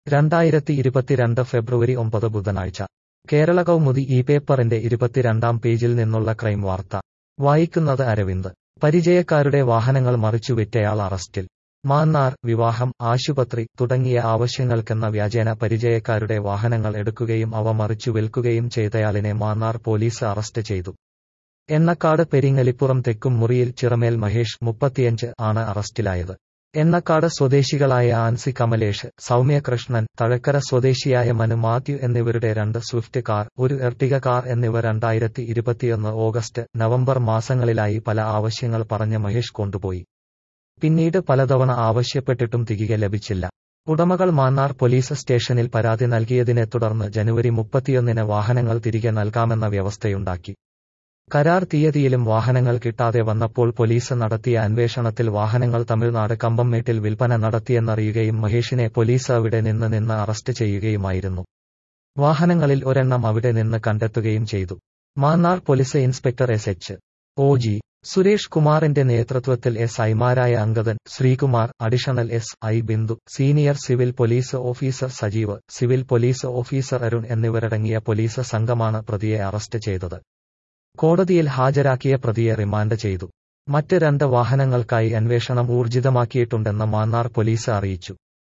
രണ്ടായിരത്തി ഇരുപത്തിരണ്ട് ഫെബ്രുവരി ഒമ്പത് ബുധനാഴ്ച കേരള കൗമുദി ഈ പേപ്പറിന്റെ ഇരുപത്തിരണ്ടാം പേജിൽ നിന്നുള്ള ക്രൈം വാർത്ത വായിക്കുന്നത് അരവിന്ദ് പരിചയക്കാരുടെ വാഹനങ്ങൾ മറിച്ചുവിറ്റയാൾ അറസ്റ്റിൽ മാന്നാർ വിവാഹം ആശുപത്രി തുടങ്ങിയ ആവശ്യങ്ങൾക്കെന്ന വ്യാജേന പരിചയക്കാരുടെ വാഹനങ്ങൾ എടുക്കുകയും അവ മറിച്ചു വിൽക്കുകയും ചെയ്തയാളിനെ മാന്നാർ പോലീസ് അറസ്റ്റ് ചെയ്തു എണ്ണക്കാട് പെരിങ്ങലിപ്പുറം തെക്കും മുറിയിൽ ചിറമേൽ മഹേഷ് മുപ്പത്തിയഞ്ച് ആണ് അറസ്റ്റിലായത് എണ്ണക്കാട് സ്വദേശികളായ ആൻസി കമലേഷ് സൗമ്യ കൃഷ്ണൻ തഴക്കര സ്വദേശിയായ മനു മാത്യു എന്നിവരുടെ രണ്ട് സ്വിഫ്റ്റ് കാർ ഒരു എർട്ടിക കാർ എന്നിവ രണ്ടായിരത്തി ഇരുപത്തിയൊന്ന് ഓഗസ്റ്റ് നവംബർ മാസങ്ങളിലായി പല ആവശ്യങ്ങൾ പറഞ്ഞ് മഹേഷ് കൊണ്ടുപോയി പിന്നീട് പലതവണ ആവശ്യപ്പെട്ടിട്ടും തിരികെ ലഭിച്ചില്ല ഉടമകൾ മാന്നാർ പോലീസ് സ്റ്റേഷനിൽ പരാതി നൽകിയതിനെ തുടർന്ന് ജനുവരി മുപ്പത്തിയൊന്നിന് വാഹനങ്ങൾ തിരികെ നൽകാമെന്ന വ്യവസ്ഥയുണ്ടാക്കി കരാർ തീയതിയിലും വാഹനങ്ങൾ കിട്ടാതെ വന്നപ്പോൾ പോലീസ് നടത്തിയ അന്വേഷണത്തിൽ വാഹനങ്ങൾ തമിഴ്നാട് കമ്പംമേട്ടിൽ വിൽപ്പന നടത്തിയെന്നറിയുകയും മഹേഷിനെ പോലീസ് അവിടെ നിന്ന് നിന്ന് അറസ്റ്റ് ചെയ്യുകയുമായിരുന്നു വാഹനങ്ങളിൽ ഒരെണ്ണം അവിടെ നിന്ന് കണ്ടെത്തുകയും ചെയ്തു Mannar police inspector S H O G Suresh കുമാറിന്റെ നേതൃത്വത്തിൽ എസ് ഐമാരായ Angadan Sreekumar additional S I Bindu senior civil police officer Sajeev civil police officer Arun എന്നിവരടങ്ങിയ പോലീസ് സംഘമാണ് പ്രതിയെ അറസ്റ്റ് ചെയ്തത് കോടതിയിൽ ഹാജരാക്കിയ പ്രതിയെ റിമാൻഡ് ചെയ്തു മറ്റ് രണ്ട് വാഹനങ്ങൾക്കായി അന്വേഷണം ഊർജിതമാക്കിയിട്ടുണ്ടെന്ന് മാന്നാർ പോലീസ് അറിയിച്ചു